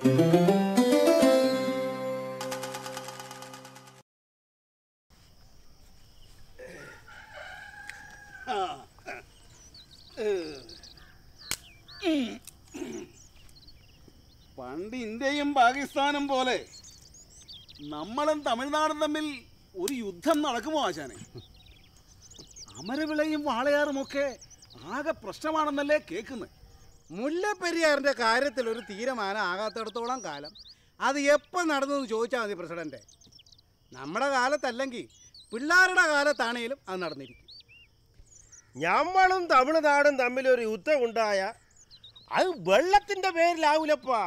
പണ്ട് ഇന്ത്യയും പാകിസ്ഥാനും പോലെ നമ്മളും തമിഴ്നാടും തമ്മിൽ ഒരു യുദ്ധം നടക്കുമോ ആശാനെ അമരവിളയും വാളയാറും ഒക്കെ ആകെ പ്രശ്നമാണെന്നല്ലേ കേൾക്കുന്നത് മുല്ലപ്പെരിയാറിന്റെ കാര്യത്തിൽ ഒരു തീരുമാനം ആകാത്തിടത്തോളം കാലം അത് എപ്പോൾ നടന്നു ചോദിച്ചാൽ മതി പ്രസിഡന്റ് നമ്മുടെ കാലത്തല്ലെങ്കിൽ പിള്ളേരുടെ കാലത്താണേലും അത് നടന്നിരിക്കും ഞമ്മളും തമിഴ്നാടും തമ്മിൽ ഒരു യുദ്ധം ഉണ്ടായ അത് വെള്ളത്തിന്റെ പേരിലാവൂലപ്പാ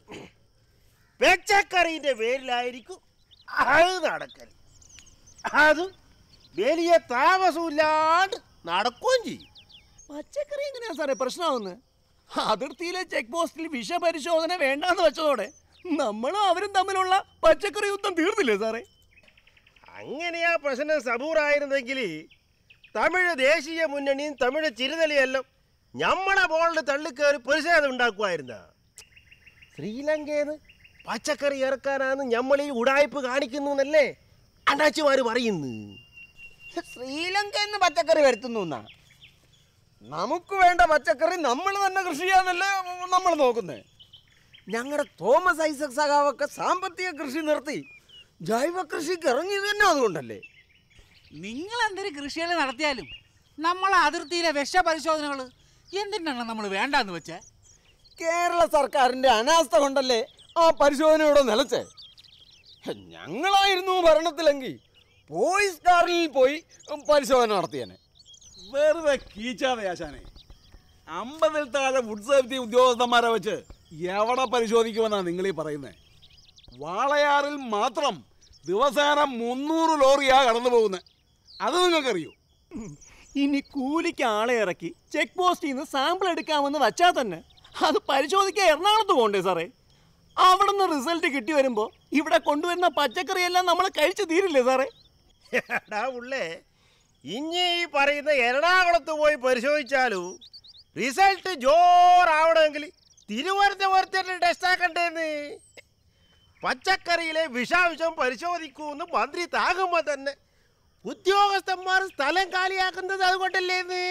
പച്ചക്കറിന്റെ പേരിലായിരിക്കും അത് നടക്കൽ അത് വലിയ താമസമില്ലാണ്ട് നടക്കുകയും ചെയ്യും പച്ചക്കറി എങ്ങനെയാ സാറേ പ്രശ്നമാവുന്നത് അതിർത്തിയിലെ ചെക്ക് പോസ്റ്റിൽ വിഷപരിശോധന വേണ്ടാന്ന് വെച്ചതോടെ നമ്മളും അവരും തമ്മിലുള്ള പച്ചക്കറി യുദ്ധം തീർന്നില്ലേ സാറേ അങ്ങനെയാ പ്രശ്നം സബൂറായിരുന്നെങ്കിൽ തമിഴ് ദേശീയ മുന്നണിയും തമിഴ് ചിരുതലിയെല്ലാം ഞമ്മടെ ബോളിൽ തള്ളിക്കയറി പ്രതിഷേധം ഉണ്ടാക്കുമായിരുന്ന ശ്രീലങ്കയിൽ പച്ചക്കറി ഇറക്കാനാണ് ഞമ്മൾ ഈ ഉടായ്പ് കാണിക്കുന്നു എന്നല്ലേ അണ്ണാച്ചിമാര് പറയുന്നു ശ്രീലങ്ക എന്ന് പച്ചക്കറി വരുത്തുന്നു എന്നാ നമുക്ക് വേണ്ട പച്ചക്കറി നമ്മൾ തന്നെ കൃഷി ചെയ്യാന്നല്ലേ നമ്മൾ നോക്കുന്നത് ഞങ്ങളുടെ തോമസ് ഐസക് സഖാവൊക്കെ സാമ്പത്തിക കൃഷി നിർത്തി ജൈവ കൃഷിക്ക് ഇറങ്ങിയത് തന്നെ അതുകൊണ്ടല്ലേ നിങ്ങൾ എന്തൊരു കൃഷികൾ നടത്തിയാലും നമ്മളെ അതിർത്തിയിലെ വിഷപരിശോധനകൾ എന്തിനാണ് നമ്മൾ വേണ്ടാന്ന് വെച്ചേ കേരള സർക്കാരിന്റെ അനാസ്ഥ കൊണ്ടല്ലേ ആ പരിശോധനയുടെ നിലച്ചേ ഞങ്ങളായിരുന്നു ഭരണത്തിലെങ്കിൽ പോയിസ് കാറിൽ പോയി പരിശോധന നടത്തിയേനെ വെറുതെ കീച്ചാതെ ആശാനെ അമ്പതിൽ താഴെ ഫുഡ് സേഫ്റ്റി ഉദ്യോഗസ്ഥന്മാരെ വെച്ച് എവിടെ പരിശോധിക്കുമെന്നാണ് നിങ്ങൾ ഈ പറയുന്നത് വാളയാറിൽ മാത്രം ദിവസേന മുന്നൂറ് ലോറിയാ കടന്നു പോകുന്നത് അത് നിങ്ങൾക്കറിയോ ഇനി കൂലിക്ക് ആളെ ഇറക്കി ചെക്ക് പോസ്റ്റിൽ നിന്ന് സാമ്പിൾ എടുക്കാമെന്ന് വച്ചാൽ തന്നെ അത് പരിശോധിക്കാൻ എറണാകുളത്ത് പോകണ്ടേ സാറേ അവിടെ നിന്ന് റിസൾട്ട് കിട്ടി വരുമ്പോൾ ഇവിടെ കൊണ്ടുവരുന്ന പച്ചക്കറിയെല്ലാം നമ്മൾ കഴിച്ചു തീരില്ലേ സാറേ എടാ ഉള്ളേ ഇനി ഈ പറയുന്ന എറണാകുളത്ത് പോയി പരിശോധിച്ചാലും റിസൾട്ട് ജോറാവണമെങ്കിൽ തിരുവനന്തപുരത്തെ ടെസ്റ്റ് ആക്കണ്ടേന്ന് പച്ചക്കറിയിലെ വിഷാംശം പരിശോധിക്കൂന്ന് മന്ത്രി താകുമ്പോൾ തന്നെ ഉദ്യോഗസ്ഥന്മാർ സ്ഥലം കാലിയാക്കുന്നത് അതുകൊണ്ടല്ലേന്ന്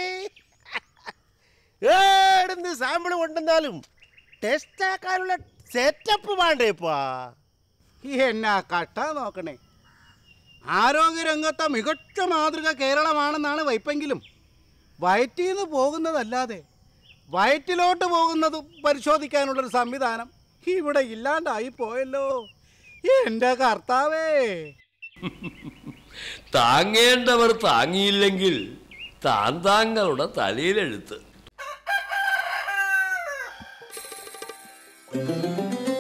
ഏടുന്ന് സാമ്പിൾ കൊണ്ടുവന്നാലും ടെസ്റ്റ് ആക്കാനുള്ള സെറ്റപ്പ് വേണ്ടേപ്പാ എന്നാ കട്ട നോക്കണേ ആരോഗ്യരംഗത്തെ മികച്ച മാതൃക കേരളമാണെന്നാണ് വൈപ്പെങ്കിലും വയറ്റിൽ നിന്ന് പോകുന്നതല്ലാതെ വയറ്റിലോട്ട് പോകുന്നത് പരിശോധിക്കാനുള്ളൊരു സംവിധാനം ഇവിടെ ഇല്ലാണ്ടായി പോയല്ലോ എൻ്റെ കർത്താവേ താങ്ങേണ്ടവർ താങ്ങിയില്ലെങ്കിൽ താൻ താങ്കളുടെ തലയിലെഴുത്ത്